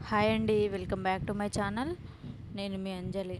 hi అండి welcome back to my channel నేను మీ అంజలి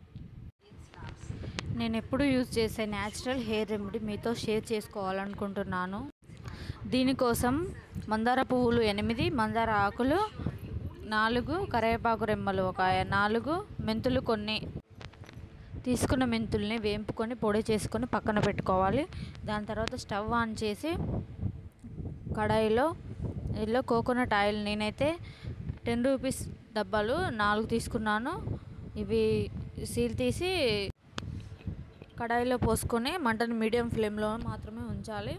నేను ఎప్పుడు యూజ్ చేసే న్యాచురల్ హెయిర్ రెమెడీ మీతో షేర్ చేసుకోవాలనుకుంటున్నాను దీనికోసం మందార పువ్వులు ఎనిమిది మందార ఆకులు నాలుగు కరివేపాకు రెమ్మలు ఒక నాలుగు మెంతులు కొన్ని తీసుకున్న మెంతుల్ని వేంపుకొని పొడి చేసుకొని పక్కన పెట్టుకోవాలి దాని తర్వాత స్టవ్ ఆన్ చేసి కడాయిలో ఇందులో కోకోనట్ ఆయిల్ నేనైతే టెన్ రూపీస్ డబ్బాలు నాలుగు తీసుకున్నాను ఇవి సీల్ తీసి కడాయిలో పోసుకొని మంటను మీడియం ఫ్లేమ్లో మాత్రమే ఉంచాలి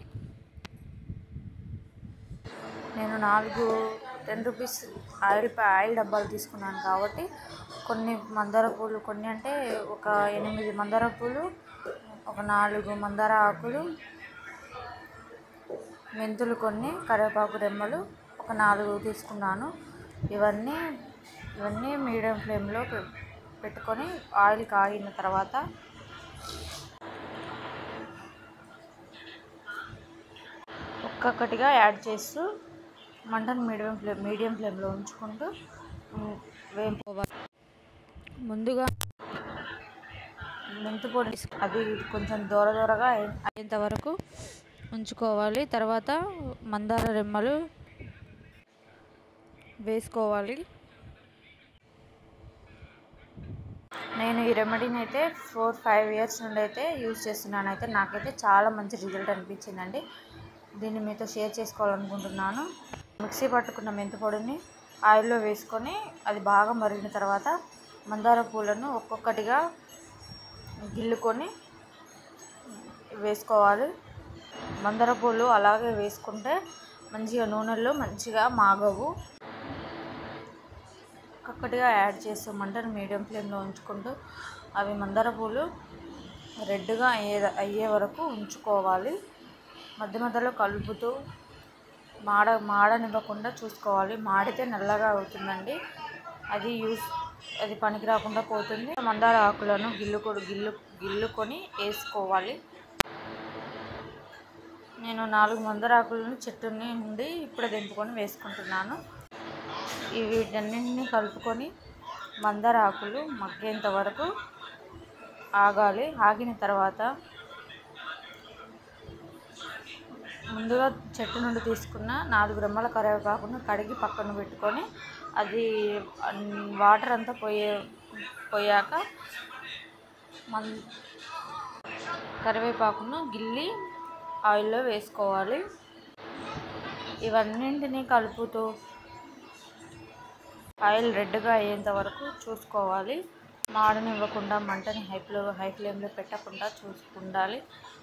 నేను నాలుగు టెన్ రూపీస్ ఆయిల్ ఆయిల్ డబ్బాలు తీసుకున్నాను కాబట్టి కొన్ని మందార పూలు కొన్ని అంటే ఒక ఎనిమిది మందార పూలు ఒక నాలుగు మందార ఆకులు మెంతులు కొన్ని కరివేపాకు రెమ్మలు ఒక నాలుగు తీసుకున్నాను ఇవన్నీ ఇవన్నీ మీడియం ఫ్లేమ్లో పె- పెట్టుకొని ఆయిల్ కాగిన తర్వాత ఒక్కొక్కటిగా యాడ్ చేస్తూ మంటను మీడియం ఫ్లేమ్ మీడియం ఫ్లేమ్లో ఉంచుకుంటూ ఉమ్, వేపుకోవాలి ముందుగా మెంతి పొడి తీసు- అది కొంచెం దూర దూరగా అయ్యే- అయ్యేంత వరకు ఉంచుకోవాలి తర్వాత మందార రెమ్మలు వేసుకోవాలి నేను ఈ రెమెడీని అయితే ఫోర్ ఫైవ్ ఇయర్స్ నుండి అయితే యూజ్ చేస్తున్నాను అయితే నాకైతే చాలా మంచి రిజల్ట్ అనిపించిందండి దీన్ని మీతో షేర్ చేసుకోవాలనుకుంటున్నాను మిక్సీ పట్టుకున్న మెంతి పొడిని ఆయిల్లో వేసుకొని అది బాగా మరిగిన తర్వాత మందార పూలను ఒక్కొక్కటిగా గిల్లుకొని వేసుకోవాలి మందార పూలు అలాగే వేసుకుంటే మంచిగా నూనెలో మంచిగా మాగవు ఒక్కొక్కటిగా యాడ్ చేస్తూ మంటను మీడియం ఫ్లేమ్లో ఉంచుకుంటూ అవి మందార పూలు రెడ్గా అయ్యే అయ్యే వరకు ఉంచుకోవాలి మధ్య మధ్యలో కలుపుతూ మాడ మాడనివ్వకుండా చూసుకోవాలి మాడితే నల్లగా అవుతుందండి అది యూస్ అది పనికి రాకుండా పోతుంది మందార ఆకులను గిల్లుకొడు గిల్లు గిల్లుకొని వేసుకోవాలి నేను నాలుగు మందార ఆకులను చెట్టు నుండి ఇప్పుడే దింపుకొని వేసుకుంటున్నాను ఈ వీటన్నింటినీ కలుపుకొని మందార ఆకులు మగ్గేంత వరకు ఆగాలి ఆగిన తర్వాత ముందుగా చెట్టు నుండి తీసుకున్న నాలుగు రెమ్మల కరివేపాకును కడిగి పక్కన పెట్టుకొని అది అన్- వాటర్ అంతా పోయే పోయాక మన్ కరివేపాకును గిల్లి ఆయిల్లో వేసుకోవాలి ఇవన్నింటినీ కలుపుతూ ఆయిల్ రెడ్గా అయ్యేంత వరకు చూసుకోవాలి మాడనివ్వకుండా మంటని హైలో హై ఫ్లేమ్లో పెట్టకుండా చూసుకుండాలి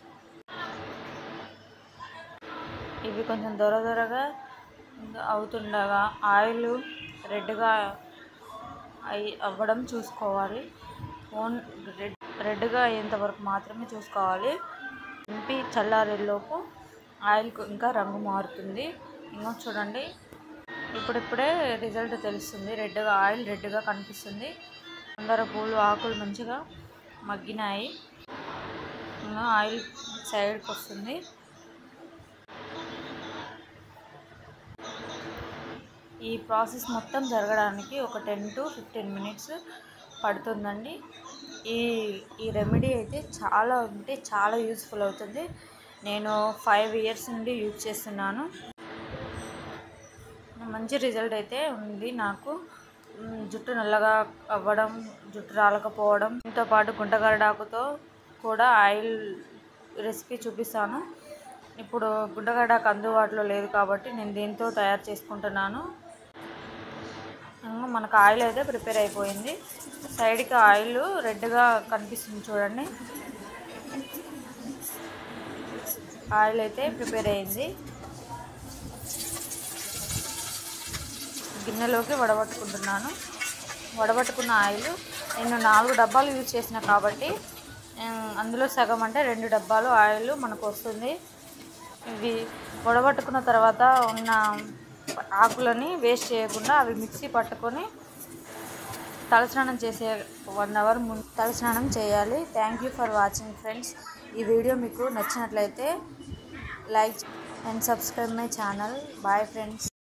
ఇవి కొంచెం దొర దొరగా అవుతుండగా ఆయిల్ రెడ్గా అయి అవ్వడం చూసుకోవాలి ఓన్ రెడ్ రెడ్గా అయ్యేంత వరకు మాత్రమే చూసుకోవాలి ఇంపి చల్లారేలోపు ఆయిల్ ఇంకా రంగు మారుతుంది ఇంకా చూడండి ఇప్పుడిప్పుడే రిజల్ట్ తెలుస్తుంది రెడ్గా ఆయిల్ రెడ్గా కనిపిస్తుంది అందరూ పూలు ఆకులు మంచిగా మగ్గినాయి ఇంకా ఆయిల్ సైడ్కి వస్తుంది ఈ ప్రాసెస్ మొత్తం జరగడానికి ఒక టెన్ టు ఫిఫ్టీన్ మినిట్స్ పడుతుందండి ఈ ఈ రెమెడీ అయితే చాలా అంటే చాలా యూస్ఫుల్ అవుతుంది నేను ఫైవ్ ఇయర్స్ నుండి యూజ్ చేస్తున్నాను మంచి రిజల్ట్ అయితే ఉంది నాకు మ్, జుట్టు నల్లగా అవ్వడం జుట్టు రాలకపోవడం దీంతో పాటు గుంటగరడాకుతో కూడా ఆయిల్ రెసిపీ చూపిస్తాను ఇప్పుడు గుంటగరడాకు అందుబాటులో లేదు కాబట్టి నేను దీంతో తయారు చేసుకుంటున్నాను ఇంకా మనకు ఆయిల్ అయితే ప్రిపేర్ అయిపోయింది సైడ్కి ఆయిల్ రెడ్గా కనిపిస్తుంది చూడండి ఆయిల్ అయితే ప్రిపేర్ అయింది గిన్నెలోకి వడబట్టుకుంటున్నాను వడబట్టుకున్న ఆయిల్ నేను నాలుగు డబ్బాలు యూజ్ చేసిన కాబట్టి ఉమ్, అందులో సగం అంటే రెండు డబ్బాలు ఆయిల్ మనకు వస్తుంది ఇవి వడబట్టుకున్న తర్వాత ఉన్న ఆకులని వేస్ట్ చేయకుండా అవి మిక్సీ పట్టుకొని తలస్నానం చేసే వన్ అవర్ ముందు తలస్నానం చేయాలి thank you for watching friends ఈ వీడియో మీకు నచ్చినట్లయితే like and subscribe my channel bye friends